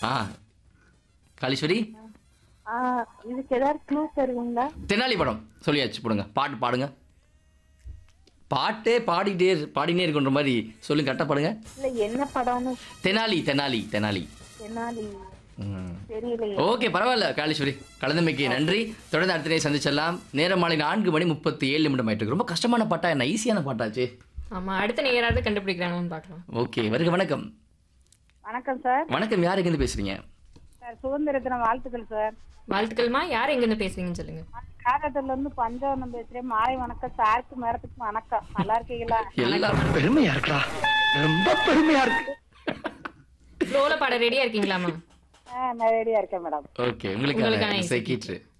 ஆ காளீஸ்வரி ஆ, இதுக்கு ஏதாவது க்ளூ தருவீங்களா தெனாலி படம் சொல்லியாச்சு போடுங்க பாட்டு பாடுங்க பாட்டே பாடிட்டே இரு- பாடினே இருக்குன்ற மாதிரி சொல்லுங்க கரெக்டாக பாடுங்க இல்ல என்ன படம்னு தெனாலி தெனாலி தெனாலி என்னாலி ம். தெரியலையே ஓகே பரவாயில்ல காளீஸ்வரி கலந்தமைக்கு நன்றி தொடர்ந்து அடுத்த நேரம் சந்திச்சிடலாம் நேரம் மாலை நான்கு மணி முப்பத்தி ஏழு நிமிடம் ஆயிட்டு இருக்கு ரொம்ப கஷ்டமான பாட்டா என்ன ஈஸியான பாட்டாச்சு ஆமா அடுத்த நேராவது கண்டுபிடிக்கிறாங்கன்னு பார்க்கலாம் ஓகே வருக வணக்கம் வணக்கம் சார் வணக்கம் யார் எங்கேருந்து பேசுறீங்க சார் சுதந்திர தின வாழ்த்துக்கள் சார் வாழ்த்துக்கள்மா யார் எங்க இருந்து பேசுறீங்கன்னு சொல்லுங்க காரத்துல இருந்து பஞ்சவனம் பேசுறேன் மாலை வணக்கம் சாருக்கு மேரத்துக்கு வணக்கம் நல்லா இருக்கீங்களா எல்லாம் பெருமையா இருக்கா ரொம்ப பெருமையா இருக்கு ஃப்ளோல பாட ரெடியா இருக்கீங்களாமா ஆ, நான் ரெடியா இருக்கேன் மேடம் ஓகே உங்களுக்கான உங்களுக்கான இசை கீற்று